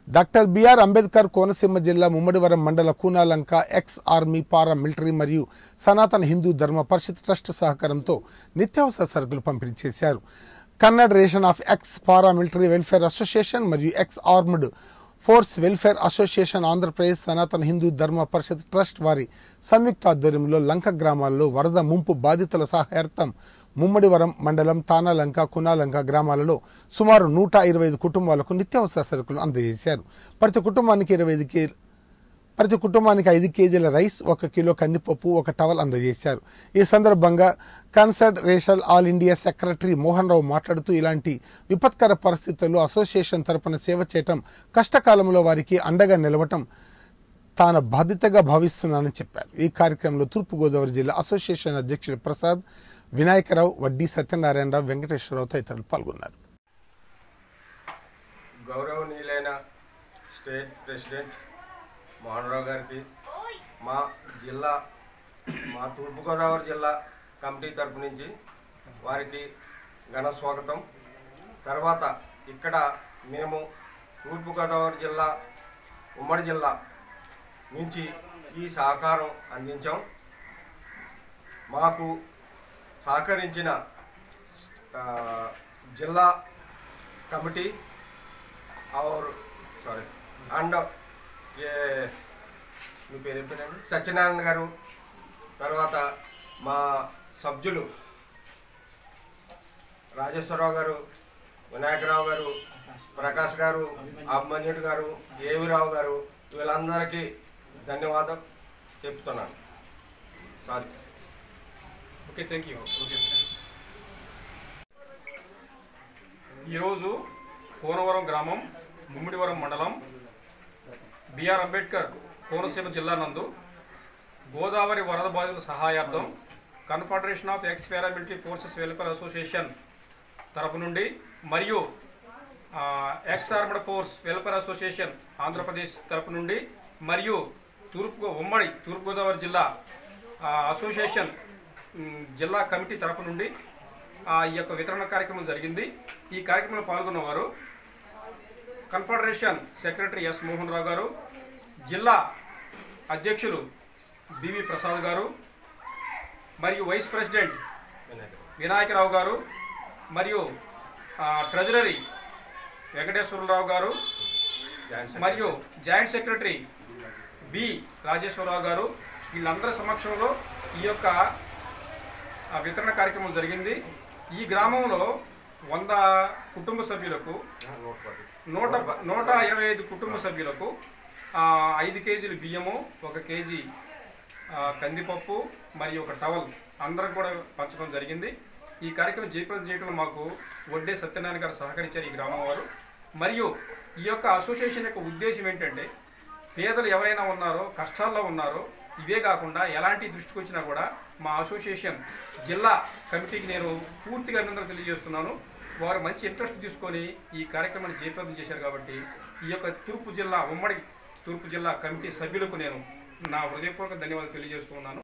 doctor BR Ambedkar Konaseema జిల్లా ముమ్మడివరం మండల Koonalanka ex army para military మరియు సనాతన హిందూ ధర్మ పరిషత్ ట్రస్ట్ సహకారంతో నిత్యావసర సరుకులు పంపిణీ చేశారు confederation of ex para military welfare association మరియు ex armed force welfare association Andhra Pradesh సనాతన హిందూ ధర్మ పరిషత్ ట్రస్ట్ వారి సంయుక్త ఆధ్వర్యంలో లంక గ్రామాల్లో వరద ముంపు బాధితుల సహాయార్థం ముమ్మడివరం మండలం తానాలంక కునాలంక గ్రామాలలో సుమారు నూట ఇరవై ఐదు కుటుంబాలకు నిత్యావసర సరుకులు అందజేశారు ప్రతి కుటుంబానికి ఇరవై ఐదు కే ప్రతి కుటుంబానికి ఐదు కేజీల రైస్ ఒక కిలో కందిపప్పు ఒక టవల్ అందజేశారు ఈ సందర్భంగా confederation all India secretary Mohan Rao మాట్లాడుతూ ఇలాంటి విపత్కర పరిస్థితుల్లో అసోసియేషన్ తరపున సేవ చేయటం కష్టకాలంలో వారికి అండగా నిలవటం తాను బాధ్యతగా భావిస్తున్నానని చెప్పారు ఈ కార్యక్రమంలో తూర్పుగోదావరి జిల్లా అసోసియేషన్ అధ్యక్షుడు ప్రసాద్ వినాయకరావు వడ్డీ సత్యనారాయణరావు వెంకటేశ్వరరావు తదితరులు పాల్గొన్నారు గౌరవనీయులైన స్టేట్ ప్రెసిడెంట్ మోహన్ రావు గారికి మా జిల్లా మా తూర్పుగోదావరి జిల్లా కమిటీ తరపు నుంచి వారికి ఘన స్వాగతం తర్వాత ఇక్కడ మేము తూర్పుగోదావరి జిల్లా ఉమ్మడి జిల్లా నుంచి ఈ సహకారం అందించాం మాకు సహకరించిన ఆ, జిల్లా కమిటీ और సారీ అండ్ ఏ మీ పేరు ఏం పేరండి సత్యనారాయణ గారు తర్వాత మా సభ్యులు రాజేశ్వరరావు గారు వినాయకరావు గారు ప్రకాష్ గారు అభిమన్యుడు గారు ఏవిరావు గారు వీళ్ళందరికీ ధన్యవాదాలు చెప్తున్నాను sorry okay thank you okay ఈరోజు కోనవరం గ్రామం ముమ్మిడివరం మండలం బిఆర్ అంబేద్కర్ కోనసీమ జిల్లా నందు గోదావరి వరద బాధితుల సహాయార్థం confederation of ex paramilitary forces welfare association తరపు నుండి మరియు ఆ, ex armed force welfare association Andhra Pradesh తరపు నుండి మరియు తూర్పు ఉమ్మడి తూర్పుగోదావరి జిల్లా ఆ, అసోసియేషన్ మ్, జిల్లా కమిటీ తరపు నుండి ఆ, ఈ యొక్క వితరణ కార్యక్రమం జరిగింది ఈ కార్యక్రమంలో పాల్గొన్నవారు confederation secretary S Mohan Rao గారు జిల్లా అధ్యక్షులు బివి ప్రసాద్ గారు మరియు వైస్ ప్రెసిడెంట్ వినాయకరావు గారు మరియు ఆ, ట్రెజరరీ వెంకటేశ్వరరావు గారు మరియు జాయింట్ సెక్రటరీ బి రాజేశ్వరరావు గారు వీళ్ళందరి సమక్షంలో ఈ యొక్క ఆ, వితరణ కార్యక్రమం జరిగింది ఈ గ్రామంలో వంద కుటుంబ సభ్యులకు నూట నూట ఇరవై ఐదు కుటుంబ సభ్యులకు ఆ, ఐదు కేజీలు బియ్యము ఒక కేజీ ఆ, కందిపప్పు మరియు ఒక టవల్ అందరం కూడా పంచడం జరిగింది ఈ కార్యక్రమం జయప్రదం చేయడంలో మాకు వడ్డే సత్యనారాయణ గారు సహకరించారు ఈ గ్రామం వారు మరియు ఈ యొక్క అసోసియేషన్ యొక్క ఉద్దేశం ఏంటంటే పేదలు ఎవరైనా ఉన్నారో కష్టాల్లో ఉన్నారో ఇవే కాకుండా ఎలాంటి దృష్టికి వచ్చినా కూడా మా అసోసియేషన్ జిల్లా కమిటీకి నేను పూర్తిగా అభినందనలు తెలియజేస్తున్నాను వారు మంచి ఇంట్రెస్ట్ తీసుకొని ఈ కార్యక్రమాన్ని జయప్రదం చేశారు కాబట్టి ఈ యొక్క తూర్పు జిల్లా ఉమ్మడి తూర్పు జిల్లా కమిటీ సభ్యులకు నేను నా హృదయపూర్వక ధన్యవాదాలు తెలియజేస్తున్నాను